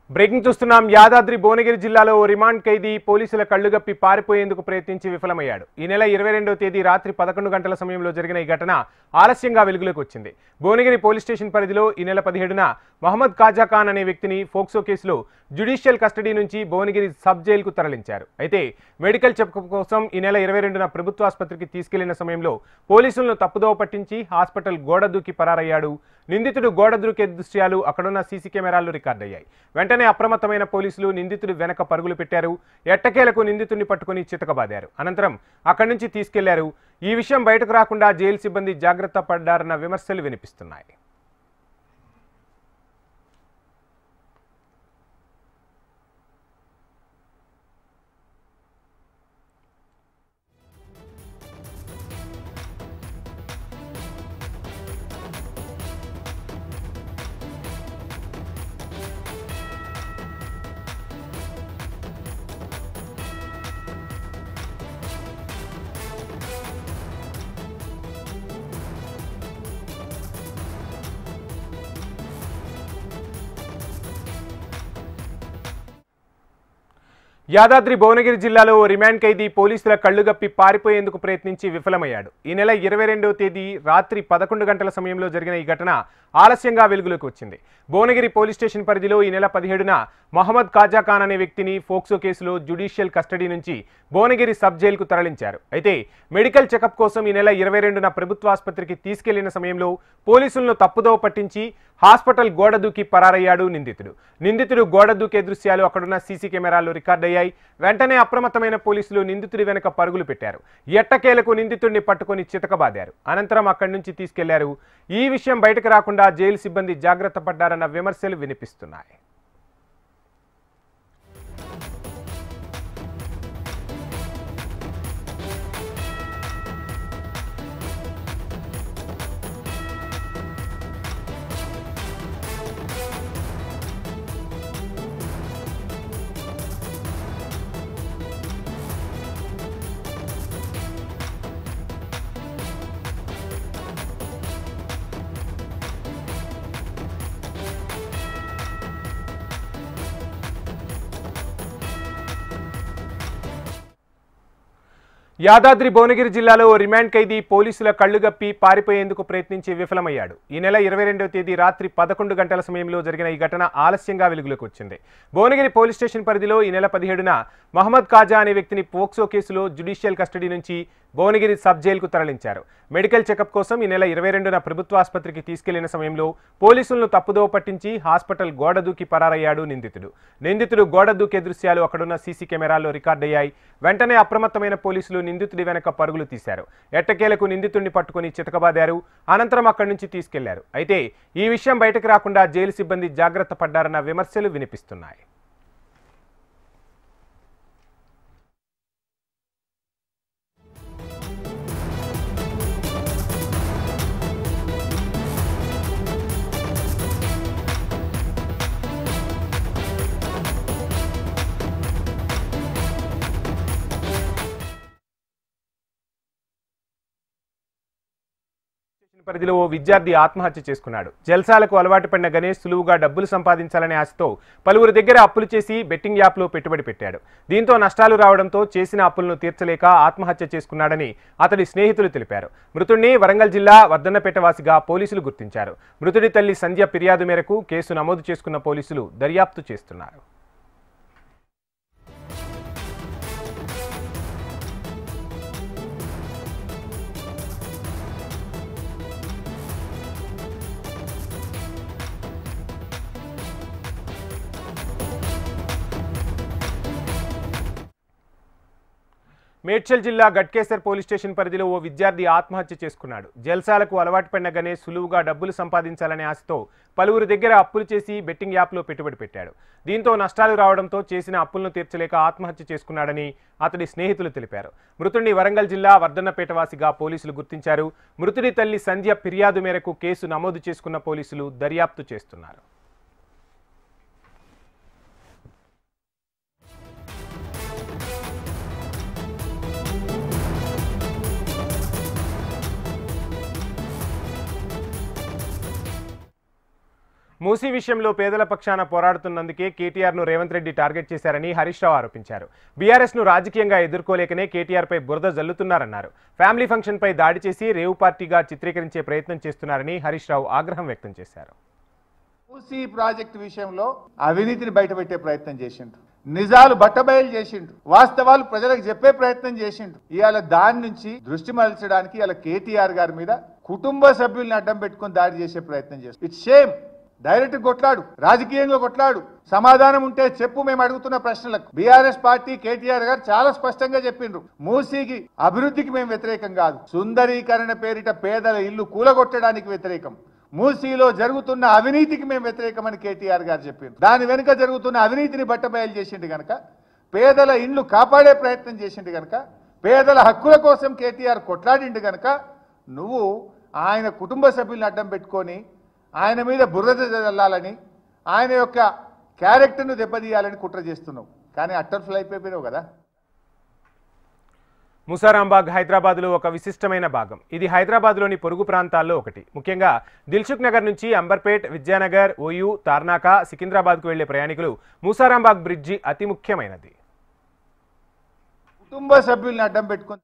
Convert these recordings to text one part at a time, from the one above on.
breaking చూస్తున్నాం యాదాద్రి భువనగిరి జిల్లాలో ఓ remand ఖైదీ పోలీసుల కళ్లుగప్పి పారిపోయేందుకు ప్రయత్నించి విఫలమయ్యాడు ఈ నెల ఇరవై రెండవ తేదీ రాత్రి పదకొండు గంటల సమయంలో జరిగిన ఈ ఘటన ఆలస్యంగా వెలుగులోకి వచ్చింది భువనగిరి పోలీస్ స్టేషన్ పరిధిలో ఈ నెల పదిహేడున మహమ్మద్ కాజా ఖాన్ అనే వ్యక్తిని ఫోక్సో కేసులో జ్యుడిషియల్ కస్టడీ నుంచి భువనగిరి సబ్ జైలుకు తరలించారు అయితే మెడికల్ చెకప్ కోసం ఈ నెల ఇరవై రెండున ప్రభుత్వ ఆసుపత్రికి తీసుకెళ్లిన సమయంలో పోలీసులను తప్పుదోవ పట్టించి హాస్పిటల్ గోడ దూకి పరారయ్యాడు నిందితుడు గోడ దూకే దృశ్యాలు అక్కడున్న సీసీ కెమెరాల్లో రికార్డయ్యాయి వెంటనే అప్రమత్తమైన పోలీసులు నిందితుడు వెనక పరుగులు పెట్టారు ఎట్టకేలకు నిందితుడిని పట్టుకుని చితకబాదారు అనంతరం అక్కడి నుంచి తీసుకెళ్లారు ఈ విషయం బయటకు రాకుండా జైలు సిబ్బంది జాగ్రత్త పడ్డారన్న విమర్శలు వినిపిస్తున్నాయి యాదాద్రి భువనగిరి జిల్లాలో ఓ రిమాండ్ ఖైదీ పోలీసుల కళ్లుగప్పి పారిపోయేందుకు ప్రయత్నించి విఫలమయ్యాడు ఈ నెల ఇరవై రెండవ తేదీ రాత్రి పదకొండు గంటల సమయంలో జరిగిన ఈ ఘటన ఆలస్యంగా వెలుగులోకి వచ్చింది భువనగిరి పోలీస్ స్టేషన్ పరిధిలో ఈ నెల పదిహేడున మహమ్మద్ కాజా ఖాన్ అనే వ్యక్తిని ఫోక్సో కేసులో జ్యుడిషియల్ కస్టడీ నుంచి భువనగిరి సబ్ జైలుకు తరలించారు అయితే మెడికల్ చెకప్ కోసం ఈ నెల ఇరవై రెండున ప్రభుత్వ ఆసుపత్రికి తీసుకెళ్లిన సమయంలో పోలీసులను తప్పుదోవ పట్టించి హాస్పిటల్ గోడ దూకి పరారయ్యాడు నిందితుడు నిందితుడు గోడ దూకే దృశ్యాలు అక్కడున్న సీసీ కెమెరాల్లో రికార్డయ్యాయి వెంటనే అప్రమత్తమైన పోలీసులు నిందితుడి వెనక పరుగులు పెట్టారు ఎట్టకేలకు నిందితుడిని పట్టుకొని చితకబాదారు అనంతరం అక్కడి నుంచి తీసుకెళ్లారు ఈ విషయం బయటకు రాకుండా జైలు సిబ్బంది జాగ్రత్త పడ్డారన్న విమర్శలు వినిపిస్తున్నాయి యాదాద్రి భువనగిరి జిల్లాలో ఓ రిమాండ్ ఖైదీ పోలీసుల కళ్లుగప్పి పారిపోయేందుకు ప్రయత్నించి విఫలమయ్యాడు ఈ నెల ఇరవై రెండవ తేదీ రాత్రి పదకొండు గంటల సమయంలో జరిగిన ఈ ఘటన ఆలస్యంగా వెలుగులోకి వచ్చింది భువనగిరి పోలీస్ స్టేషన్ పరిధిలో ఈ నెల పదిహేడున మహమ్మద్ కాజా అనే వ్యక్తిని పోక్సో కేసులో జ్యుడిషియల్ కస్టడీ నుంచి భువనగిరి సబ్ జైలుకు తరలించారు మెడికల్ చెకప్ కోసం ఈ నెల ఇరవై రెండున ప్రభుత్వ ఆసుపత్రికి తీసుకెళ్లిన సమయంలో పోలీసులను తప్పుదోవ పట్టించి హాస్పిటల్ గోడ దూకి పరారయ్యాడు నిందితుడు నిందితుడు గోడ దూకే దృశ్యాలు అక్కడున్న సీసీ కెమెరాల్లో రికార్డయ్యాయి వెంటనే అప్రమత్తమైన పోలీసులు నిందితుడి వెనక పరుగులు తీశారు ఎట్టకేలకు నిందితుడిని పట్టుకుని చితకబాదారు అనంతరం అక్కడి నుంచి తీసుకెళ్లారు అయితే ఈ విషయం బయటకు రాకుండా జైలు సిబ్బంది జాగ్రత్త పడ్డారన్న విమర్శలు వినిపిస్తున్నాయి స్టేషన్ పరిధిలో ఓ విద్యార్థి ఆత్మహత్య చేసుకున్నాడు జల్సాలకు అలవాటు పడిన గణేష్ సులువుగా డబ్బులు సంపాదించాలనే ఆశతో పలువురు దగ్గర అప్పులు చేసి బెట్టింగ్ యాప్లో పెట్టుబడి పెట్టాడు దీంతో నష్టాలు రావడంతో చేసిన అప్పులను తీర్చలేక ఆత్మహత్య చేసుకున్నాడని అతడి స్నేహితులు తెలిపారు మృతుడిని వరంగల్ జిల్లా వర్ధన్నపేట వాసిగా పోలీసులు గుర్తించారు మృతుడి తల్లి సంధ్య ఫిర్యాదు మేరకు కేసు నమోదు చేసుకున్న పోలీసులు దర్యాప్తు చేస్తున్నారు మేడ్చల్ జిల్లా గట్కేసర్ పోలీస్ స్టేషన్ పరిధిలో ఓ విద్యార్థి ఆత్మహత్య చేసుకున్నాడు జల్సాలకు అలవాటు పడిన గణేష్ సులువుగా డబ్బులు సంపాదించాలనే ఆశతో పలువురు దగ్గర అప్పులు చేసి బెట్టింగ్ యాప్లో పెట్టుబడి పెట్టాడు దీంతో నష్టాలు రావడంతో చేసిన అప్పులను తీర్చలేక ఆత్మహత్య చేసుకున్నాడని అతడి స్నేహితులు తెలిపారు మృతుడిని వరంగల్ జిల్లా వర్ధన్నపేట వాసిగా పోలీసులు గుర్తించారు మృతుడి తల్లి సంధ్య ఫిర్యాదు మేరకు కేసు నమోదు చేసుకున్న పోలీసులు దర్యాప్తు చేస్తున్నారు మూసీ విషయంలో పేదల పక్షాన పోరాడుతున్నందుకే కేటీఆర్ను రేవంత్ రెడ్డి టార్గెట్ చేశారని హరీష్ రావు ఆరోపించారు బీఆర్ఎస్ను రాజకీయంగా ఎదుర్కోలేకనే కేటీఆర్పై బురద జల్లుతున్నారన్నారు ఫ్యామిలీ ఫంక్షన్పై దాడి చేసి రేవు పార్టీగా చిత్రీకరించే ప్రయత్నం చేస్తున్నారని హరీష్ రావు ఆగ్రహం వ్యక్తం చేశారు మూసీ ప్రాజెక్టు విషయంలో అవినీతిని బయటపెట్టే ప్రయత్నం చేసిండు నిజాలు బట్టబయలు చేసిండు వాస్తవాలు ప్రజలకు చెప్పే ప్రయత్నం చేసిండు ఇవాళ దాని నుంచి దృష్టి మరల్చడానికి ఇవాళ కేటీఆర్ గారి మీద కుటుంబ సభ్యుల్ని అడ్డం పెట్టుకొని దాడి చేసే ప్రయత్నం చేస్తుంది ఇట్స్ షేమ్ డైరెక్ట్ కొట్లాడు రాజకీయంగా కొట్లాడు సమాధానం ఉంటే చెప్పు మేము అడుగుతున్న ప్రశ్నలకు బీఆర్ఎస్ పార్టీ కేటీఆర్ గారు చాలా స్పష్టంగా చెప్పిండ్రు మూసీకి అభివృద్ధికి మేము వ్యతిరేకం కాదు సుందరీకరణ పేరిట పేదల ఇల్లు కూలగొట్టడానికి వ్యతిరేకం మూసీలో జరుగుతున్న అవినీతికి మేము వ్యతిరేకమని కేటీఆర్ గారు చెప్పిండ్రు దాని వెనుక జరుగుతున్న అవినీతిని బట్టబయలు చేసిండు గనక పేదల ఇండ్లు కాపాడే ప్రయత్నం చేసిండు గనక పేదల హక్కుల కోసం కేటీఆర్ కొట్లాడిండు గనక నువ్వు ఆయన కుటుంబ సభ్యులను అడ్డం పెట్టుకొని ఆయన మీద బురద చల్లాలని ఆయన యొక్క క్యారెక్టర్ను దెబ్బతీయాలని కుట్ర చేస్తున్నావు కానీ అట్టర్ ఫ్లై అయిపోయినావు కదా ముసారాంబాగ్ హైదరాబాద్లో ఒక విశిష్టమైన భాగం ఇది హైదరాబాద్లోని పొరుగు ప్రాంతాల్లో ఒకటి ముఖ్యంగా దిల్సుఖ్ నగర్ నుంచి అంబర్పేట్ విద్యానగర్ ఓయూ తార్నాక సికింద్రాబాద్కు వెళ్లే ప్రయాణికులు ముసారాంబాగ్ బ్రిడ్జి అతి ముఖ్యమైనది కుటుంబ సభ్యుల్ని అడ్డం పెట్టుకొని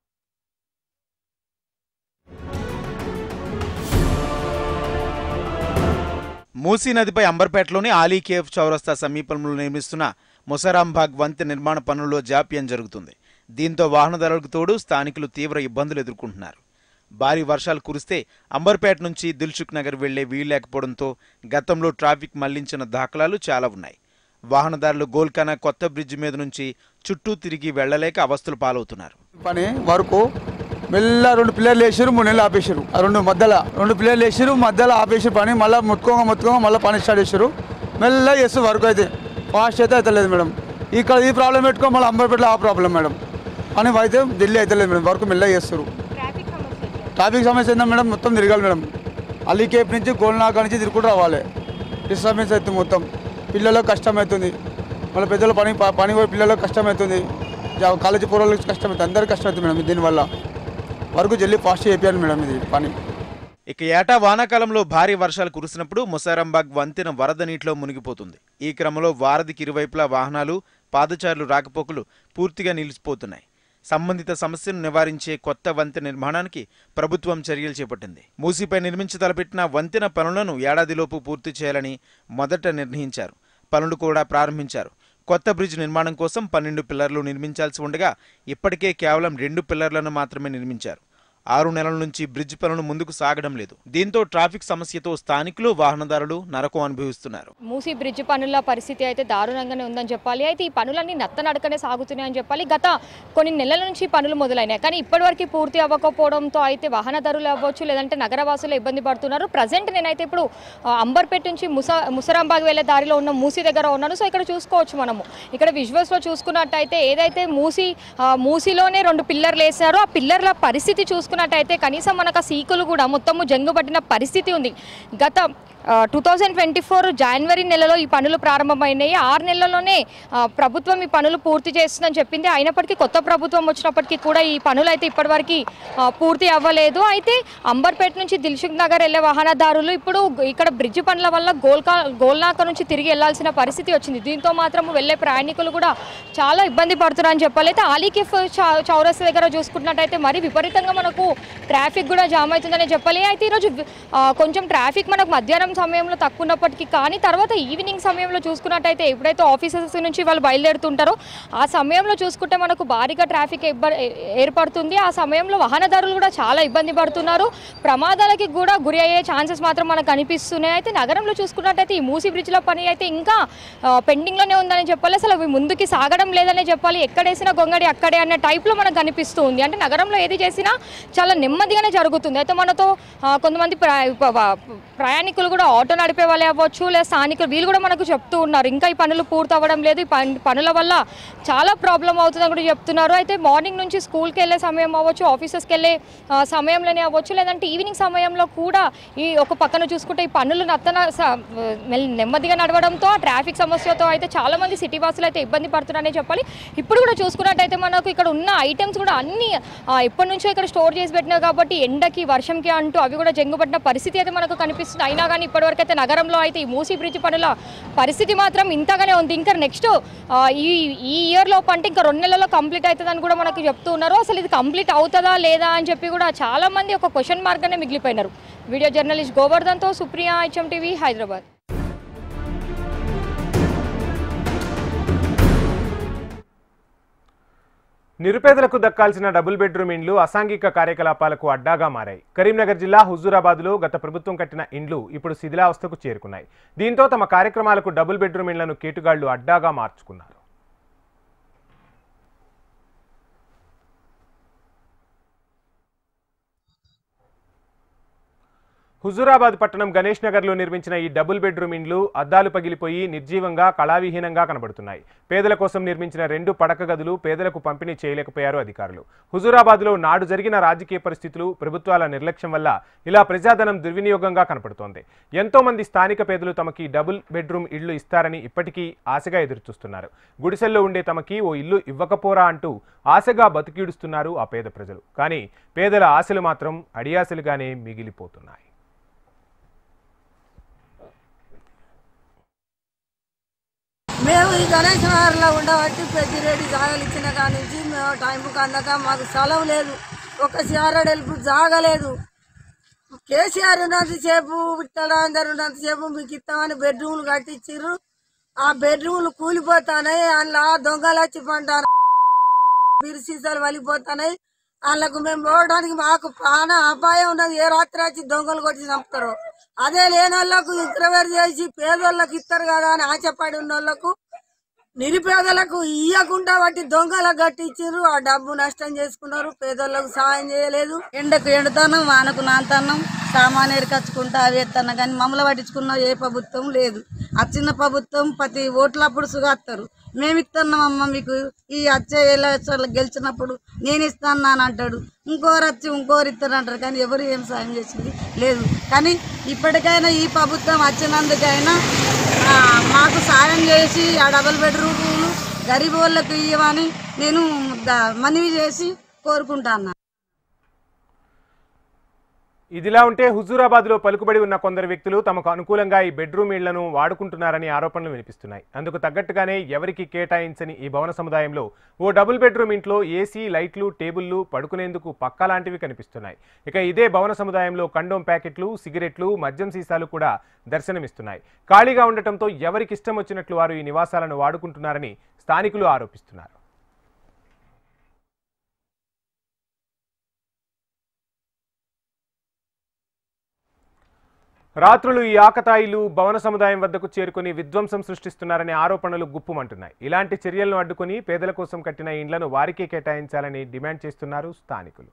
మూసీ నదిపై అంబర్పేటలోని ఆలీ కేఫ్ చౌరస్తా సమీపంలో నిర్మిస్తున్న ముసరాంబాగ్ వంతెన నిర్మాణ పనుల్లో జాప్యం జరుగుతుంది దీంతో వాహనదారులకు తోడు స్థానికులు తీవ్ర ఇబ్బందులు ఎదుర్కొంటున్నారు భారీ వర్షాలు కురిస్తే అంబర్పేట నుంచి దిల్సుఖ్ నగర్ వెళ్లే వీల్లేకపోవడంతో గతంలో ట్రాఫిక్ మళ్లించిన దాఖలాలు చాలా ఉన్నాయి వాహనదారులు గోల్కానా కొత్త బ్రిడ్జ్ మీద నుంచి చుట్టూ తిరిగి వెళ్లలేక అవస్థలు పాలవుతున్నారు పని వరకు మెల్ల రెండు పిల్లర్లు వేసారు మూడు నెలలు ఆపేసారు ఆ రెండు మధ్యలో రెండు పిల్లర్లు వేసారు మధ్యలో ఆపేసారు పని మళ్ళీ ముట్టుకోగా ముట్టుకోగా మళ్ళీ పని స్టార్ట్ చేశారు మెల్ల చేస్తారు వర్క్ అయితే ఫాస్ట్ అయితే అవుతలేదు మేడం ఇక్కడ ఈ ప్రాబ్లం పెట్టుకో మళ్ళీ అంబర్పేటలో ఆ ప్రాబ్లం మేడం పని అయితే ఢిల్లీ అవుతలేదు మేడం వర్క్ మెల్ల చేస్తారు ట్రాఫిక్ సమస్య ఏందా మేడం మొత్తం తిరగాలి మేడం అలీ కేప్ నుంచి గోల్నాక నుంచి తిరుగుతూ రావాలి డిస్టర్బెన్స్ అవుతుంది మొత్తం పిల్లలకు కష్టం అవుతుంది మళ్ళీ పెద్దల పని పని పోయే పిల్లలకు కష్టం అవుతుంది జా- కాలేజీ పూర్వలకు కష్టం అవుతుంది అందరికీ కష్టం అవుతుంది మేడం దీనివల్ల వరకు జల్లి ఫాస్ట్ చేయాలి మేడం ఇది పని ఇక ఏటా వానాకాలంలో భారీ వర్షాలు కురిసినప్పుడు ముసారంబాగ్ వంతెన వరద నీటిలో మునిగిపోతుంది ఈ క్రమంలో వారధికి ఇరువైపులా వాహనాలు పాదచారులు రాకపోకలు పూర్తిగా నిలిచిపోతున్నాయి సంబంధిత సమస్యను నివారించే కొత్త వంతెన నిర్మాణానికి ప్రభుత్వం చర్యలు చేపట్టింది మూసీపై నిర్మించి తలపెట్టిన వంతెన పనులను ఏడాదిలోపు పూర్తి చేయాలని మొదట నిర్ణయించారు పనులు కూడా ప్రారంభించారు కొత్త బ్రిడ్జ్ నిర్మాణం కోసం పన్నెండు పిల్లర్లు నిర్మించాల్సి ఉండగా ఇప్పటికే కేవలం రెండు పిల్లర్లను మాత్రమే నిర్మించారు ఆరు నెలల నుంచి బ్రిడ్జ్ పనులు ముందుకు సాగడం లేదు దీంతో ట్రాఫిక్ సమస్యతో స్థానికులు వాహనదారులు నరకం అనుభవిస్తున్నారు మూసీ బ్రిడ్జ్ పనుల పరిస్థితి అయితే దారుణంగానే ఉందని చెప్పాలి అయితే ఈ పనులన్నీ నత్తనడకనే సాగుతున్నాయని చెప్పాలి గత కొన్ని నెలల నుంచి పనులు మొదలైనాయి కానీ ఇప్పటివరకు పూర్తి అవ్వకపోవడంతో అయితే వాహనదారులు అవ్వచ్చు లేదంటే నగరవాసులు ఇబ్బంది పడుతున్నారు ప్రజెంట్ నేనైతే ఇప్పుడు ఆ, అంబర్పేట నుంచి ముసా ముసరాంబాగ్ వెళ్ళే దారిలో ఉన్న మూసీ దగ్గర ఉన్నాను సో ఇక్కడ చూసుకోవచ్చు మనము ఇక్కడ విజువల్స్లో చూసుకున్నట్టయితే ఏదైతే మూసీ ఆ, మూసీలోనే రెండు పిల్లర్లు వేసారో ఆ పిల్లర్ల పరిస్థితి చూసుకున్నట్టయితే కనీసం మనకు ఆ సీకులు కూడా మొత్తము జంగుబట్టిన పరిస్థితి ఉంది గత టూ థౌజండ్ ట్వంటీ ఫోర్ జనవరి నెలలో ఈ పనులు ప్రారంభమైనాయి ఆరు నెలల్లోనే ఆ, ప్రభుత్వం ఈ పనులు పూర్తి చేస్తుందని చెప్పింది అయినప్పటికీ కొత్త ప్రభుత్వం వచ్చినప్పటికీ కూడా ఈ పనులు అయితే ఇప్పటివరకు ఆ, పూర్తి అవ్వలేదు అయితే అంబర్పేట నుంచి దిల్సుఖ్ నగర్ వెళ్ళే వాహనదారులు ఇప్పుడు ఇక్కడ బ్రిడ్జ్ పనుల వల్ల గోల్కా గోల్నాక నుంచి తిరిగి వెళ్లాల్సిన పరిస్థితి వచ్చింది దీంతో మాత్రం వెళ్ళే ప్రయాణికులు కూడా చాలా ఇబ్బంది పడుతున్నారని చెప్పాలి అయితే ఆలీకిఫ్ చౌ- చౌరస్తా దగ్గర చూసుకున్నట్టయితే మరి విపరీతంగా మనకు ట్రాఫిక్ కూడా జామ్ అవుతుందని చెప్పాలి అయితే ఈరోజు ఆ, కొంచెం ట్రాఫిక్ మనకు మధ్యాహ్నం సమయంలో తక్కువ ఉన్నప్పటికీ కానీ తర్వాత ఈవినింగ్ సమయంలో చూసుకున్నట్టయితే ఎప్పుడైతే ఆఫీసెస్ నుంచి వాళ్ళు బయలుదేరుతుంటారో ఆ సమయంలో చూసుకుంటే మనకు భారీగా ట్రాఫిక్ ఇబ్బ- ఏ- ఏర్పడుతుంది ఆ సమయంలో వాహనదారులు కూడా చాలా ఇబ్బంది పడుతున్నారు ప్రమాదాలకి కూడా గురి అయ్యే ఛాన్సెస్ మాత్రం మనకు కనిపిస్తున్నాయి అయితే నగరంలో చూసుకున్నట్టయితే ఈ మూసి బ్రిడ్జ్ల పని అయితే ఇంకా ఆ, పెండింగ్లోనే ఉందని చెప్పాలి అసలు అవి ముందుకి సాగడం లేదనే చెప్పాలి ఎక్కడేసిన గొంగడి అక్కడే అనే టైప్లో మనకు కనిపిస్తూ ఉంది అంటే నగరంలో ఏది చేసినా చాలా నెమ్మదిగానే జరుగుతుంది అయితే మనతో ఆ, కొంతమంది ప్ర- ప- ప- ప్రయాణికులు కూడా ఆటో నడిపే వాళ్ళే అవ్వచ్చు లేదా స్థానికులు వీళ్ళు కూడా మనకు చెప్తూ ఉన్నారు ఇంకా ఈ పనులు పూర్తి అవ్వడం లేదు ఈ పన్- పనుల వల్ల చాలా ప్రాబ్లం అవుతుందని కూడా చెప్తున్నారు అయితే మార్నింగ్ నుంచి స్కూల్కి వెళ్ళే సమయం అవ్వచ్చు ఆఫీసెస్కి వెళ్ళే ఆ, సమయంలోనే అవ్వచ్చు లేదంటే ఈవినింగ్ సమయంలో కూడా ఈ ఒక పక్కన చూసుకుంటే ఈ పనులు నత్తన స- మెల్- నెమ్మదిగా నడవడంతో ఆ ట్రాఫిక్ సమస్యతో అయితే చాలా మంది సిటీ వాసులు అయితే ఇబ్బంది పడుతున్నారనే చెప్పాలి ఇప్పుడు కూడా చూసుకున్నట్టయితే మనకు ఇక్కడ ఉన్న ఐటమ్స్ కూడా అన్ని ఆ, ఎప్పటి నుంచో ఇక్కడ స్టోర్ చేసి పెట్టినాయి కాబట్టి ఎండకి వర్షంకి అంటూ అవి కూడా జంగుపట్టిన పరిస్థితి అయితే మనకు కనిపిస్తుంది అయినా కానీ ఇప్పటివరకు అయితే నగరంలో అయితే ఈ మూసీ బ్రిడ్జ్ పనుల పరిస్థితి మాత్రం ఇంతగానే ఉంది ఇంకా నెక్స్ట్ ఈ ఈ ఇయర్ లోపు అంటే ఇంకా రెండు నెలల్లో కంప్లీట్ అవుతుందని కూడా మనకు చెప్తూ ఉన్నారు అసలు ఇది కంప్లీట్ అవుతుందా లేదా అని చెప్పి కూడా చాలా మంది ఒక క్వశ్చన్ మార్క్గానే మిగిలిపోయినారు వీడియో జర్నలిస్ట్ గోవర్ధన్తో సుప్రియా హెచ్ఎం టీవీ హైదరాబాద్ నిరుపేదలకు దక్కాల్సిన డబుల్ బెడ్రూమ్ ఇండ్లు అసాంఘిక కార్యకలాపాలకు అడ్డాగా మారాయి కరీంనగర్ జిల్లా హుజూరాబాద్లో గత ప్రభుత్వం కట్టిన ఇండ్లు ఇప్పుడు శిథిలావస్థకు చేరుకున్నాయి దీంతో తమ కార్యక్రమాలకు డబుల్ బెడ్రూమ్ ఇండ్లను కేటుగాళ్లు అడ్డాగా మార్చుకున్నారు హుజూరాబాద్ పట్టణం గణేష్ నగర్లో నిర్మించిన ఈ డబుల్ బెడ్రూమ్ ఇండ్లు అద్దాలు పగిలిపోయి నిర్జీవంగా కళావిహీనంగా కనబడుతున్నాయి పేదల కోసం నిర్మించిన రెండు పడక గదులు పేదలకు పంపిణీ చేయలేకపోయారు అధికారులు హుజూరాబాద్లో నాడు జరిగిన రాజకీయ పరిస్థితులు ప్రభుత్వాల నిర్లక్ష్యం వల్ల ఇలా ప్రజాధనం దుర్వినియోగంగా కనపడుతోంది ఎంతో మంది స్థానిక పేదలు తమకి డబుల్ బెడ్రూమ్ ఇళ్లు ఇస్తారని ఇప్పటికీ ఆశగా ఎదురుచూస్తున్నారు గుడిసెల్లో ఉండే తమకి ఓ ఇల్లు ఇవ్వకపోరా అంటూ ఆశగా బతికీడుస్తున్నారు ఆ పేద ప్రజలు కానీ పేదల ఆశలు మాత్రం అడియాసలుగానే మిగిలిపోతున్నాయి మేము ఈ గణేష్ నగర్లో ఉండబట్టి పెద్దిరెడ్డి జాగాలు ఇచ్చిన కాడి నుంచి మేము టైంకు అందక మాకు స్థలం లేదు ఒక సిఆర్ఎడ్ హెల్ప్ జాగలేదు కేసీఆర్ ఉన్నంతసేపు విట్టడాందరు ఉన్నంతసేపు మీకు ఇస్తామని బెడ్రూమ్లు కట్టించారు ఆ బెడ్రూమ్లు కూలిపోతానాయి అందులో దొంగలు వచ్చి పంటారు బిరిసీసాలు వలిపోతున్నాయి వాళ్ళకు మేము పోవడానికి మాకు ప్రాణ అపాయం ఉన్నది ఏ రాత్రి వచ్చి దొంగలు కొట్టి చంపుతారు అదే లేని వాళ్ళకు ఇంటర్వేర్ చేసి పేదోళ్ళకి ఇస్తారు కదా అని ఆశపడి ఉన్న వాళ్ళకు నిరుపేదలకు ఇయ్యకుండా వాటి దొంగలకు కట్టించారు ఆ డబ్బు నష్టం చేసుకున్నారు పేదోళ్ళకు సాయం చేయలేదు ఎండకు ఎండుతానం వానకు నాంతనం సామాన్ ఎరకచ్చుకుంటా అవి ఎత్తన్నా కానీ మమ్మల్ని పట్టించుకున్న ఏ ప్రభుత్వం లేదు ఆ చిన్న ప్రభుత్వం ప్రతి ఓట్లప్పుడు సుగాస్తారు మేము ఇస్తున్నామమ్మ మీకు ఈ వచ్చే ఎలక్షన్లు గెలిచినప్పుడు నేను ఇస్తాను అని అంటాడు ఇంకోరు వచ్చి ఇంకోరు ఇస్తారు అంటారు కానీ ఎవరు ఏం సాయం చేసింది లేదు కానీ ఇప్పటికైనా ఈ ప్రభుత్వం వచ్చినందుకైనా ఆ, మాకు సాయం చేసి ఆ డబుల్ బెడ్రూమ్లు గరీబ్ వాళ్ళకు ఇవ్వమని నేను ద- మనవి చేసి కోరుకుంటాను ఇదిలా ఉంటే హుజూరాబాద్లో పలుకుబడి ఉన్న కొందరు వ్యక్తులు తమకు అనుకూలంగా ఈ బెడ్రూమ్ ఇళ్లను వాడుకుంటున్నారని ఆరోపణలు వినిపిస్తున్నాయి అందుకు తగ్గట్టుగానే ఎవరికి కేటాయించని ఈ భవన సముదాయంలో ఓ డబుల్ బెడ్రూమ్ ఇంట్లో ఏసీ లైట్లు టేబుళ్లు పడుకునేందుకు పక్క లాంటివి కనిపిస్తున్నాయి ఇక ఇదే భవన సముదాయంలో కండోమ్ ప్యాకెట్లు సిగరెట్లు మద్యం సీసాలు కూడా దర్శనమిస్తున్నాయి ఖాళీగా ఉండటంతో ఎవరికి ఇష్టం వచ్చినట్లు వారు ఈ నివాసాలను వాడుకుంటున్నారని స్థానికులు ఆరోపిస్తున్నారు రాత్రులు ఈ ఆకతాయిలు భవన సముదాయం వద్దకు చేరుకుని విధ్వంసం సృష్టిస్తున్నారనే ఆరోపణలు గుప్పుమంటున్నాయి ఇలాంటి చర్యలను అడ్డుకుని పేదల కోసం కట్టిన ఇండ్లను వారికే కేటాయించాలని డిమాండ్ చేస్తున్నారు స్థానికులు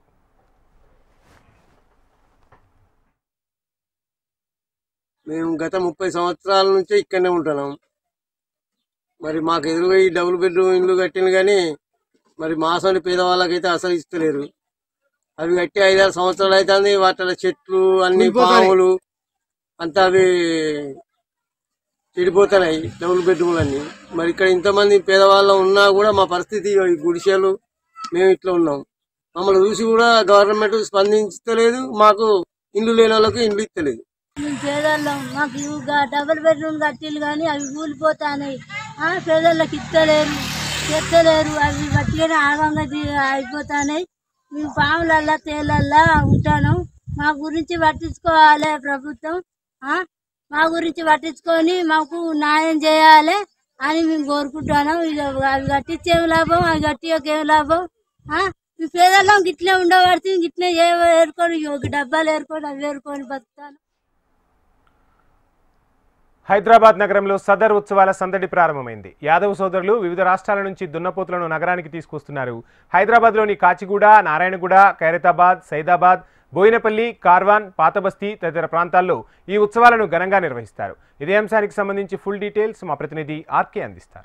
మేము గత ముప్పై సంవత్సరాల నుంచి ఇక్కడనే ఉంటున్నాం మరి మాకు ఎదురుగా ఈ డబుల్ బెడ్రూమ్ ఇల్లు కట్టింది కానీ మరి మాసాన్ని పేదవాళ్ళకైతే అసలు ఇస్తలేరు అవి కట్టి ఐదారు సంవత్సరాలు అవుతుంది వాటిలో చెట్లు అన్ని పాములు అంతా అవి చెడిపోతున్నాయి డబుల్ బెడ్రూమ్లు అన్ని మరి ఇక్కడ ఇంతమంది పేదవాళ్ళం ఉన్నా కూడా మా పరిస్థితి ఈ గుడిసెలు మేము ఇట్లా ఉన్నాం మమ్మల్ని చూసి కూడా గవర్నమెంట్ స్పందించలేదు మాకు ఇండ్లు లేని వాళ్ళకి ఇండ్లు ఇస్తలేదు మేము పేదోళ్ళం మాకు ఇవి గా- డబుల్ బెడ్రూమ్ కట్టిలు కానీ అవి కూలిపోతాయి ఆ, పేదోళ్ళకి ఇస్తలేరు చెత్తలేరు అవి బట్టిగానే ఆగంగా ది- అయిపోతాయి మేము పాములల్లా తేలల్లా ఉంటాను మా గురించి పట్టించుకోవాలి ప్రభుత్వం ఆ, మా గురించి పట్టించుకొని మాకు న్యాయం చేయాలి అని మేము కోరుకుంటాను ఇక అవి కట్టించేం లాభం అవి కట్టియకేం లాభం ఆ, మీ పేదోళ్ళం గిట్లే ఉండబడితే గిట్లే ఏ ఏరుకొని ఒక డబ్బాలు ఏరుకొని అవి ఏరుకొని బతుకుతాను హైదరాబాద్ నగరంలో సదర్ ఉత్సవాల సందడి ప్రారంభమైంది యాదవ్ సోదరులు వివిధ రాష్ట్రాల నుంచి దున్నపోతులను నగరానికి తీసుకొస్తున్నారు హైదరాబాద్లోని కాచిగూడ నారాయణగూడ ఖైరతాబాద్ సైదాబాద్ బోయినపల్లి కార్వాన్ పాతబస్తీ తదితర ప్రాంతాల్లో ఈ ఉత్సవాలను ఘనంగా నిర్వహిస్తారు ఇదే అంశానికి సంబంధించి ఫుల్ డీటెయిల్స్ మా ప్రతినిధి ఆర్కే అందిస్తారు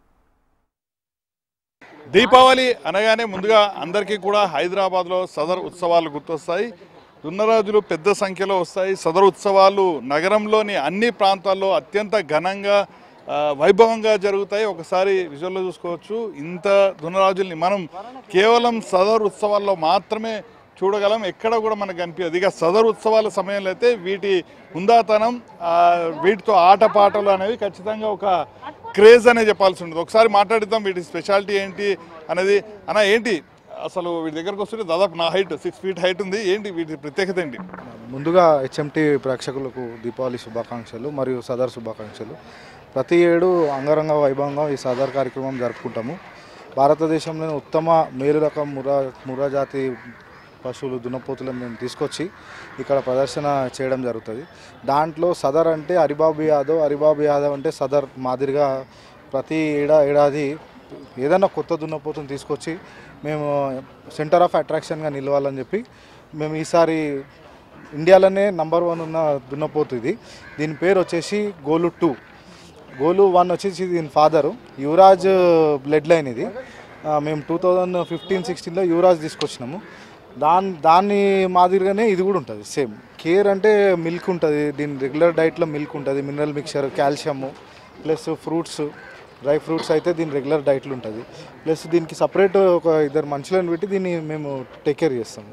దీపావళి అనగానే ముందుగా అందరికీ కూడా హైదరాబాద్లో సదర్ ఉత్సవాలు గుర్తొస్తాయి దున్నరాజులు పెద్ద సంఖ్యలో వస్తాయి సదర్ ఉత్సవాలు నగరంలోని అన్ని ప్రాంతాల్లో అత్యంత ఘనంగా ఆ, వైభవంగా జరుగుతాయి ఒకసారి విజువల్లో చూసుకోవచ్చు ఇంత దున్నరాజుల్ని మనం కేవలం సదర్ ఉత్సవాల్లో మాత్రమే చూడగలం ఎక్కడ కూడా మనకు కనిపించదు ఇక సదరు ఉత్సవాల సమయంలో అయితే వీటి హుందాతనం ఆ, వీటితో ఆటపాటలు అనేవి ఖచ్చితంగా ఒక క్రేజ్ అనే చెప్పాల్సి ఉంటుంది ఒకసారి మాట్లాడిద్దాం వీటి స్పెషాలిటీ ఏంటి అనేది అన్న ఏంటి అసలు వీటి దగ్గరకు వస్తుంటే దాదాపు నా హైట్ సిక్స్ ఫీట్ హైట్ ఉంది ఏంటి వీటి ప్రత్యేకత ఏంటి ముందుగా హెచ్ఎంటి ప్రేక్షకులకు దీపావళి శుభాకాంక్షలు మరియు సదర్ శుభాకాంక్షలు ప్రతి ఏడు అంగరంగ వైభవంగా ఈ సదర్ కార్యక్రమం జరుపుకుంటాము భారతదేశంలోని ఉత్తమ మేలు రకం మురా మురా జాతి పశువులు దున్నపోతులను మేము తీసుకొచ్చి ఇక్కడ ప్రదర్శన చేయడం జరుగుతుంది దాంట్లో సదర్ అంటే హరిబాబు యాదవ్ హరిబాబు యాదవ్ అంటే సదర్ మాదిరిగా ప్రతి ఏడా ఏడాది ఏదైనా కొత్త దున్నపోతుని తీసుకొచ్చి మేము సెంటర్ ఆఫ్ అట్రాక్షన్గా నిలవాలని చెప్పి మేము ఈసారి ఇండియాలోనే నంబర్ వన్ ఉన్న దున్నపోతు ఇది దీని పేరు వచ్చేసి గోలు టూ గోలు వన్ వచ్చేసి దీని ఫాదరు యువరాజ్ బ్లడ్ లైన్ ఇది ఆ, మేము టూ థౌజండ్ ఫిఫ్టీన్ సిక్స్టీన్లో యువరాజ్ తీసుకొచ్చినాము దాని దాన్ని మాదిరిగానే ఇది కూడా ఉంటుంది సేమ్ కేర్ అంటే మిల్క్ ఉంటుంది దీని రెగ్యులర్ డైట్లో మిల్క్ ఉంటుంది mineral mixture calcium plus fruits dry fruits అయితే దీని రెగ్యులర్ డైట్లు ఉంటుంది ప్లస్ దీనికి సపరేట్ ఒక ఇద్దరు మనుషులను పెట్టి దీన్ని మేము టేక్ కేర్ చేస్తాం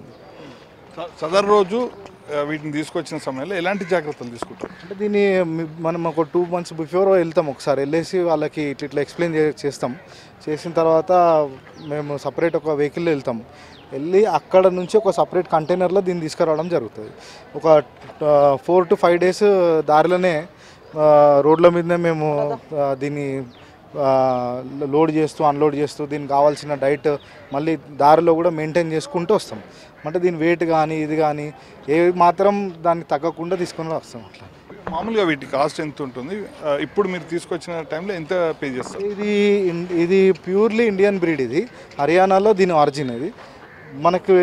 స- సదర్ రోజు ఆ, వీటిని తీసుకొచ్చిన సమయంలో ఎలాంటి జాగ్రత్తలు తీసుకుంటారు అంటే దీన్ని మి- మనం ఒక టూ మంత్స్ బిఫోర్ వెళ్తాం ఒకసారి వెళ్ళేసి వాళ్ళకి ఇట్లా ఇట్లా ఎక్స్ప్లెయిన్ చే చేస్తాం చేసిన తర్వాత మేము సపరేట్ ఒక వెహికల్లో వెళ్తాం వెళ్ళి అక్కడ నుంచి ఒక సపరేట్ కంటైనర్లో దీన్ని తీసుకురావడం జరుగుతుంది ఒక ఫోర్ టు ఫైవ్ డేస్ దారిలోనే ఆ, రోడ్ల మీదనే మేము ఆ, దీన్ని ఆ, లోడ్ చేస్తూ అన్లోడ్ చేస్తూ దీనికి కావాల్సిన డైట్ మళ్ళీ దారిలో కూడా మెయింటైన్ చేసుకుంటూ వస్తాం అంటే దీని వెయిట్ కానీ ఇది కానీ ఏ మాత్రం దానికి తగ్గకుండా తీసుకొని వస్తాం అట్లా మామూలుగా వీటి కాస్ట్ ఎంత ఉంటుంది ఆ, ఇప్పుడు మీరు తీసుకొచ్చిన టైంలో ఎంత పే చేస్తారు ఇది ఇన్- ఇది ప్యూర్లీ ఇండియన్ బ్రీడ్ ఇది హర్యానాలో దీని ఆరిజిన్ ఇది మనకి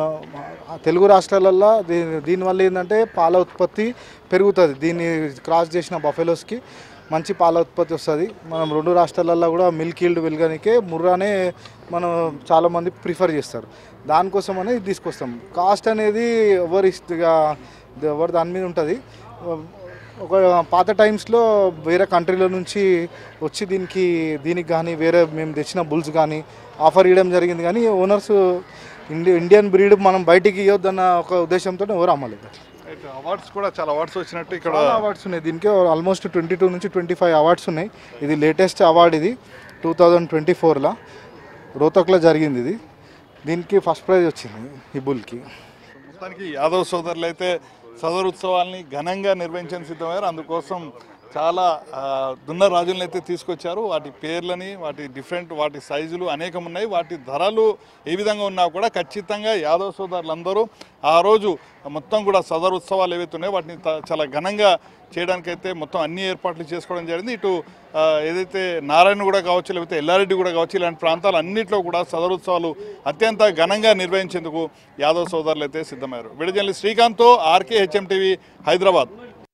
ఆ, తెలుగు రాష్ట్రాలల్లో దీని దీనివల్ల ఏంటంటే పాల ఉత్పత్తి పెరుగుతుంది దీన్ని క్రాస్ చేసిన బఫెలోస్కి మంచి పాల ఉత్పత్తి వస్తుంది మనం రెండు రాష్ట్రాలల్లో కూడా మిల్క్ ఈల్డ్ వెలుగనికే ముర్రానే మనం చాలామంది ప్రిఫర్ చేస్తారు దానికోసం అనేది తీసుకొస్తాం కాస్ట్ అనేది ఎవరి ఇష్టగా ఎవరి దాని మీద ఉంటుంది ఒక పాత టైమ్స్లో వేరే కంట్రీల నుంచి వచ్చి దీనికి దీనికి కానీ వేరే మేము తెచ్చిన బుల్స్ కానీ ఆఫర్ ఇవ్వడం జరిగింది కానీ ఓనర్స్ ఇండి ఇండియన్ బ్రీడ్ మనం బయటికి ఇవ్వద్దన్న ఒక ఉద్దేశంతో ఎవరు అమ్మలేదు అవార్డ్స్ కూడా చాలా అవార్డ్స్ వచ్చినట్టు ఇక్కడ చాలా అవార్డ్స్ ఉన్నాయి దీనికి ఆల్మోస్ట్ ట్వంటీ టూ నుంచి ట్వంటీ ఫైవ్ అవార్డ్స్ ఉన్నాయి ఇది లేటెస్ట్ అవార్డ్ ఇది టూ థౌజండ్ ట్వంటీ ఫోర్లో రోతక్లో జరిగింది ఇది దీనికి ఫస్ట్ ప్రైజ్ వచ్చింది ఈ బుల్కి మొత్తానికి యాదవ్ సోదరులు అయితే సదర్ ఉత్సవాల్ని ఘనంగా నిర్వహించని సిద్ధమయ్యారు అందుకోసం చాలా ఆ, దున్న రాజులను అయితే తీసుకొచ్చారు వాటి పేర్లని వాటి డిఫరెంట్ వాటి సైజులు అనేకం ఉన్నాయి వాటి ధరలు ఏ విధంగా ఉన్నా కూడా ఖచ్చితంగా యాదవ్ సోదరులందరూ ఆ రోజు మొత్తం కూడా సదర్ ఉత్సవాలు ఏవైతే ఉన్నాయో వాటిని త- చాలా ఘనంగా చేయడానికైతే మొత్తం అన్ని ఏర్పాట్లు చేసుకోవడం జరిగింది ఇటు ఆ, ఏదైతే నారాయణ కూడా కావచ్చు లేకపోతే ఎల్లారెడ్డి కూడా కావచ్చు ఇలాంటి ప్రాంతాలు అన్నింటిలో కూడా సదర్ ఉత్సవాలు అత్యంత ఘనంగా నిర్వహించేందుకు యాదవ్ సోదరులు అయితే సిద్ధమయ్యారు విడజల్లి శ్రీకాంత్తో RK HM TV Hyderabad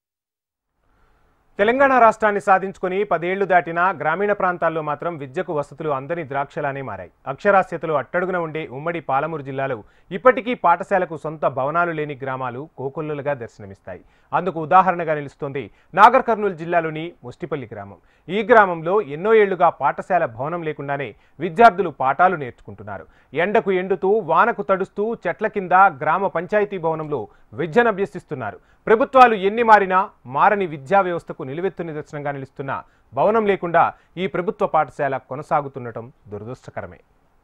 Telangana రాష్ట్రాన్ని సాధించుకుని పదేళ్లు దాటినా గ్రామీణ ప్రాంతాల్లో మాత్రం విద్యకు వసతులు అందని ద్రాక్షలానే మారాయి అక్షరాస్యతలు అట్టడుగున ఉండే ఉమ్మడి పాలమూరు జిల్లాలో ఇప్పటికీ పాఠశాలకు సొంత భవనాలు లేని గ్రామాలు కోకొల్లులుగా దర్శనమిస్తాయి అందుకు ఉదాహరణగా నిలుస్తోంది నాగర్ కర్నూలు జిల్లాలోని ముష్టిపల్లి గ్రామం ఈ గ్రామంలో ఎన్నో ఏళ్లుగా పాఠశాల భవనం లేకుండానే విద్యార్థులు పాఠాలు నేర్చుకుంటున్నారు ఎండకు ఎండుతూ వానకు తడుస్తూ చెట్ల కింద గ్రామ పంచాయతీ భవనంలో విద్యను అభ్యసిస్తున్నారు ప్రభుత్వాలు ఎన్ని మారినా మారని విద్యా వ్యవస్థకు నిలువెత్తు నిదర్శనంగా నిలుస్తున్న భవనం లేకుండా ఈ ప్రభుత్వ పాఠశాల కొనసాగుతుండటం దురదృష్టకరమే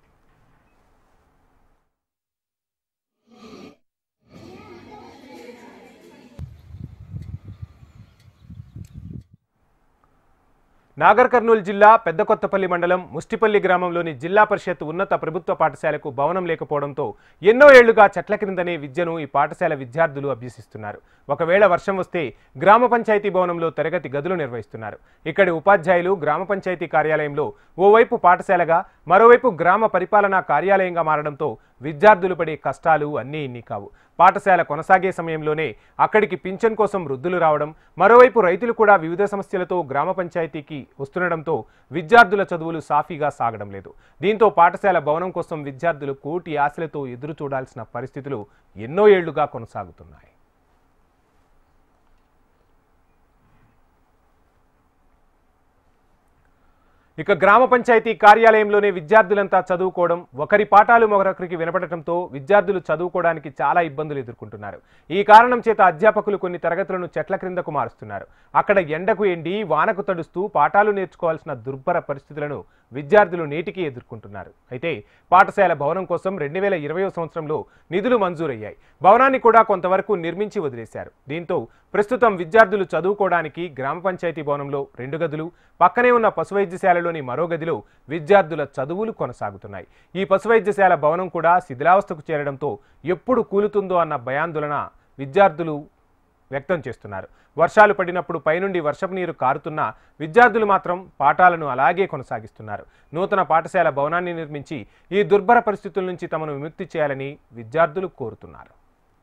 నాగర్ కర్నూలు జిల్లా పెద్దకొత్తపల్లి మండలం ముష్టిపల్లి గ్రామంలోని జిల్లా పరిషత్ ఉన్నత ప్రభుత్వ పాఠశాలకు భవనం లేకపోవడంతో ఎన్నో ఏళ్లుగా చెట్ల క్రిందనే విద్యను ఈ పాఠశాల విద్యార్థులు అభ్యసిస్తున్నారు ఒకవేళ వర్షం వస్తే గ్రామ పంచాయతీ భవనంలో తరగతి గదులు నిర్వహిస్తున్నారు ఇక్కడి ఉపాధ్యాయులు గ్రామ పంచాయతీ కార్యాలయంలో ఓవైపు పాఠశాలగా మరోవైపు గ్రామ పరిపాలనా కార్యాలయంగా మారడంతో విద్యార్థులు పడే కష్టాలు అన్నీ ఇన్ని కావు పాఠశాల కొనసాగే సమయంలోనే అక్కడికి పింఛన్ కోసం వృద్ధులు రావడం మరోవైపు రైతులు కూడా వివిధ సమస్యలతో గ్రామ పంచాయతీకి వస్తుండడంతో విద్యార్థుల చదువులు సాఫీగా సాగడం లేదు దీంతో పాఠశాల భవనం కోసం విద్యార్థులు కోటి ఆశలతో ఎదురు చూడాల్సిన పరిస్థితులు ఎన్నో ఏళ్లుగా కొనసాగుతున్నాయి ఇక గ్రామ పంచాయతీ కార్యాలయంలోనే విద్యార్థులంతా చదువుకోవడం ఒకరి పాఠాలు మరొకరికి వినపడటంతో విద్యార్థులు చదువుకోవడానికి చాలా ఇబ్బందులు ఎదుర్కొంటున్నారు ఈ కారణం చేత అధ్యాపకులు కొన్ని తరగతులను చెట్ల క్రిందకు మారుస్తున్నారు అక్కడ ఎండకు ఎండి వానకు తడుస్తూ పాఠాలు నేర్చుకోవాల్సిన దుర్భర పరిస్థితులను విద్యార్థులు నేటికి ఎదుర్కొంటున్నారు అయితే పాఠశాల భవనం కోసం రెండు వేల ఇరవై సంవత్సరంలో నిధులు మంజూరయ్యాయి భవనాన్ని కూడా కొంతవరకు నిర్మించి వదిలేశారు దీంతో ప్రస్తుతం విద్యార్థులు చదువుకోవడానికి గ్రామ పంచాయతీ భవనంలో రెండు గదులు పక్కనే ఉన్న పశు వైద్యశాలలోని మరో గదిలో విద్యార్థుల చదువులు కొనసాగుతున్నాయి ఈ పశు వైద్యశాల భవనం కూడా శిథిలావస్థకు చేరడంతో ఎప్పుడు కూలుతుందో అన్న భయాందోళన విద్యార్థులు వ్యక్తం చేస్తున్నారు వర్షాలు పడినప్పుడు పైనుండి వర్షపు నీరు కారుతున్నా విద్యార్థులు మాత్రం పాఠాలను అలాగే కొనసాగిస్తున్నారు నూతన పాఠశాల భవనాన్ని నిర్మించి ఈ దుర్భర పరిస్థితుల నుంచి తమను విముక్తి చేయాలని విద్యార్థులు కోరుతున్నారు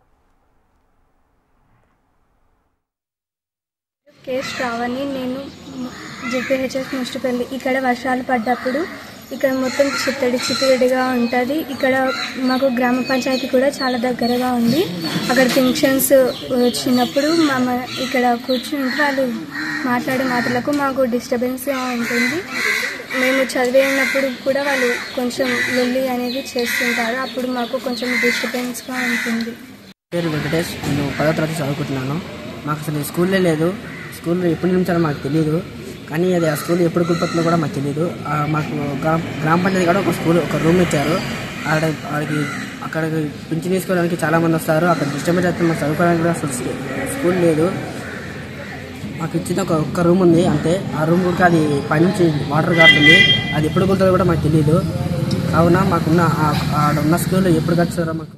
కే శ్రావణి నేను జెపిహెచ్ఎస్ ముష్టిపల్లి ఇక్కడ వర్షాలు పడ్డప్పుడు ఇక్కడ మొత్తం చిత్తడి చిత్తడిగా ఉంటుంది ఇక్కడ మాకు గ్రామ పంచాయతీ కూడా చాలా దగ్గరగా ఉంది అక్కడ ఫంక్షన్స్ వచ్చినప్పుడు మా మ- ఇక్కడ కూర్చుని వాళ్ళు మాట్లాడే మాటలకు మాకు డిస్టర్బెన్స్గా ఉంటుంది మేము చదివేటప్పుడు కూడా వాళ్ళు కొంచెం లొల్లి అనేది చేస్తుంటారు అప్పుడు మాకు కొంచెం డిస్టర్బెన్స్గా ఉంటుంది పేరు వెంకటేష్ నేను పదో తరగతి చదువుకుంటున్నాను మాకు అసలు స్కూల్లే లేదు స్కూల్లో ఎప్పుడు నిర్మించాలో మాకు తెలియదు కానీ అది ఆ స్కూల్ ఎప్పుడు కులపతిలో కూడా మాకు తెలియదు ఆ, మాకు గ్రామ గ్రామ పంచాయతీ కూడా ఒక స్కూల్ ఒక రూమ్ ఇచ్చారు ఆడ ఆడికి అక్కడికి పింఛన్ తీసుకోవడానికి చాలా మంది వస్తారు అక్కడ డిస్టర్బెన్స్ అయితే మాకు చదువుకోవడానికి కూడా అసలు స్కూ- స్కూల్ లేదు మాకు ఇచ్చిన ఒక ఒక్క రూమ్ ఉంది అంతే ఆ రూమ్ కూడా అది పైనుంచి వాటర్ కారుతుంది అది ఎప్పుడు కుదురుతుందో కూడా మాకు తెలియదు కావున మాకున్న ఆ- ఆడ ఉన్న స్కూల్ ఎప్పుడు కట్టారో మాకు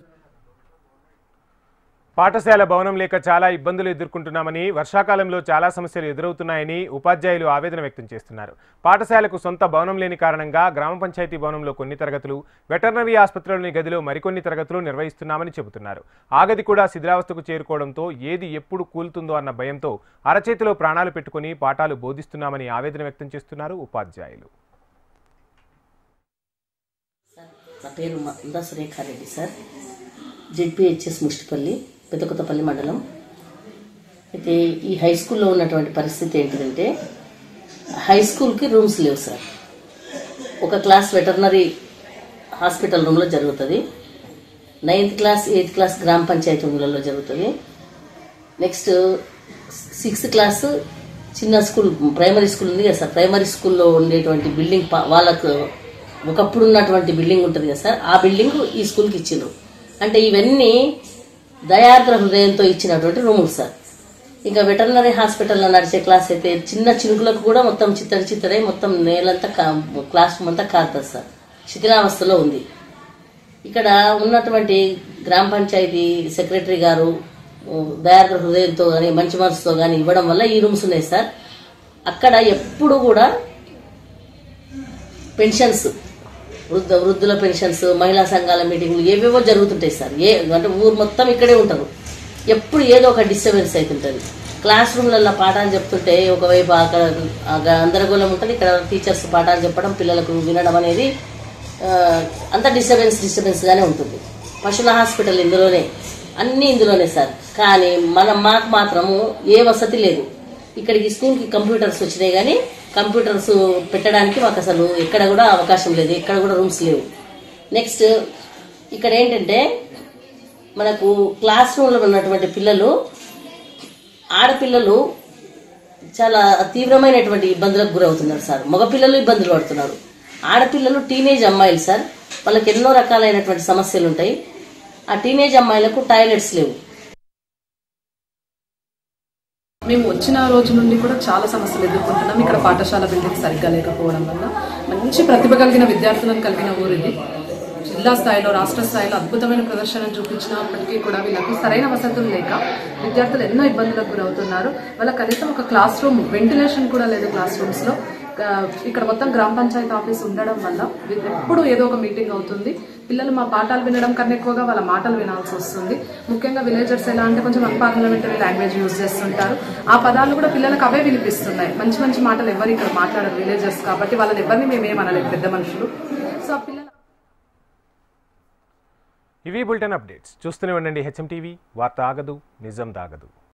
పాఠశాల భవనం లేక చాలా ఇబ్బందులు ఎదుర్కొంటున్నామని వర్షాకాలంలో చాలా సమస్యలు ఎదురవుతున్నాయని ఉపాధ్యాయులు ఆవేదన వ్యక్తం చేస్తున్నారు పాఠశాలకు సొంత భవనం లేని కారణంగా గ్రామ పంచాయతీ భవనంలో కొన్ని తరగతులు వెటర్నరీ ఆసుపత్రిలోని గదిలో మరికొన్ని తరగతులు నిర్వహిస్తున్నామని చెబుతున్నారు ఆ గది కూడా శిథిలావస్థకు చేరుకోవడంతో ఏది ఎప్పుడు కూలుతుందో అన్న భయంతో అరచేతిలో ప్రాణాలు పెట్టుకుని పాఠాలు బోధిస్తున్నామని ఆవేదన వ్యక్తం చేస్తున్నారు ఉపాధ్యాయులు నా పేరు మందా సురేఖారెడ్డి సార్ జెడ్పిహెచ్ఎస్ ముష్టిపల్లి పెద్దకొత్తపల్లి మండలం అయితే ఈ హై స్కూల్లో ఉన్నటువంటి పరిస్థితి ఏంటిదంటే హై స్కూల్కి రూమ్స్ లేవు సార్ ఒక క్లాస్ వెటర్నరీ హాస్పిటల్ రూమ్లో జరుగుతుంది నైన్త్ క్లాస్ ఎయిత్ క్లాస్ గ్రామ పంచాయతీ రూమ్లలో జరుగుతుంది నెక్స్ట్ సిక్స్త్ క్లాస్ చిన్న స్కూల్ ప్రైమరీ స్కూల్ ఉంది కదా సార్ ప్రైమరీ స్కూల్లో ఉండేటువంటి బిల్డింగ్ పా- వాళ్ళకు ఒకప్పుడు ఉన్నటువంటి బిల్డింగ్ ఉంటుంది కదా సార్ ఆ బిల్డింగ్ ఈ స్కూల్కి ఇచ్చిండ్రు అంటే ఇవన్నీ దయార్ద్ర హృదయంతో ఇచ్చినటువంటి రూములు సార్ ఇంకా వెటర్నరీ హాస్పిటల్లో నడిచే క్లాస్ అయితే చిన్న చినుకులకు కూడా మొత్తం చిత్తడి చిత్తడై మొత్తం నేలంతా కా- క్లాస్ రూమ్ అంతా కారుతుంది సార్ శిథిలావస్థలో ఉంది ఇక్కడ ఉన్నటువంటి గ్రామ పంచాయతీ సెక్రటరీ గారు ఉ, దయార్ద్ర హృదయంతో కానీ మంచి మనసుతో కానీ ఇవ్వడం వల్ల ఈ రూమ్స్ ఉన్నాయి సార్ అక్కడ ఎప్పుడు కూడా పెన్షన్స్ వృద్ధ వృద్ధుల పెన్షన్స్ మహిళా సంఘాల మీటింగ్లు ఏవేవో జరుగుతుంటాయి సార్ ఏ అంటే ఊరు మొత్తం ఇక్కడే ఉంటారు ఎప్పుడు ఏదో ఒక డిస్టర్బెన్స్ అవుతుంటుంది క్లాస్ రూమ్లలో పాఠాలు చెప్తుంటే ఒకవైపు అక్కడ ఆ గందరగోళం ఉంటుంది ఇక్కడ టీచర్స్ పాఠాలు చెప్పడం పిల్లలకు వినడం అనేది ఆ, అంత డిస్టర్బెన్స్ డిస్టర్బెన్స్గానే ఉంటుంది పశువుల హాస్పిటల్ ఇందులోనే అన్నీ ఇందులోనే సార్ కానీ మనం మాకు మాత్రము ఏ వసతి లేదు ఇక్కడికి స్కూల్కి కంప్యూటర్స్ వచ్చినాయి కానీ కంప్యూటర్స్ పెట్టడానికి మాకు అసలు ఎక్కడ కూడా అవకాశం లేదు ఎక్కడ కూడా రూమ్స్ లేవు నెక్స్ట్ ఇక్కడ ఏంటంటే మనకు క్లాస్ రూమ్లో ఉన్నటువంటి పిల్లలు ఆడపిల్లలు చాలా తీవ్రమైనటువంటి ఇబ్బందులకు గురవుతున్నారు సార్ మగపిల్లలు ఇబ్బందులు పడుతున్నారు ఆడపిల్లలు టీనేజ్ అమ్మాయిలు సార్ వాళ్ళకి ఎన్నో రకాలైనటువంటి సమస్యలు ఉంటాయి ఆ టీనేజ్ అమ్మాయిలకు టాయిలెట్స్ లేవు మేము వచ్చిన రోజు నుండి కూడా చాలా సమస్యలు ఎదుర్కొంటున్నాం ఇక్కడ పాఠశాల బిల్డింగ్ సరిగ్గా లేకపోవడం వల్ల మంచి ప్రతిభ కలిగిన విద్యార్థులను కలిగిన ఊరు ఇది జిల్లా స్థాయిలో రాష్ట్ర స్థాయిలో అద్భుతమైన ప్రదర్శన చూపించినప్పటికీ కూడా వీళ్ళకు సరైన వసతులు లేక విద్యార్థులు ఎన్నో ఇబ్బందులకు గురవుతున్నారు వాళ్ళ కనీసం ఒక క్లాస్ రూమ్ వెంటిలేషన్ కూడా లేదు క్లాస్ రూమ్స్లో ఆ, ఇక్కడ మొత్తం గ్రామ పంచాయతీ ఆఫీస్ ఉండడం వల్ల వీ- ఎప్పుడు ఏదో ఒక మీటింగ్ అవుతుంది పిల్లలు మా పాఠాలు వినడం కన్నా ఎక్కువగా వాళ్ళ మాటలు వినాల్సి వస్తుంది ముఖ్యంగా విలేజర్స్ ఎలా అంటే కొంచెం అన్పార్లమెంటరీ లాంగ్వేజ్ యూజ్ చేస్తుంటారు ఆ పదాలు కూడా పిల్లలకు అవే వినిపిస్తున్నాయి మంచి మంచి మాటలు ఎవరు ఇక్కడ మాట్లాడరు విలేజర్స్ కాబట్టి వాళ్ళని ఎవరిని మేమేం అనలేదు పెద్ద మనుషులు సో ఆ పిల్లలు ఇవి బులెటిన్ అప్డేట్స్ చూస్తూనే ఉండండి హెచ్ఎం టీవీ వార్త ఆగదు నిజం దాగదు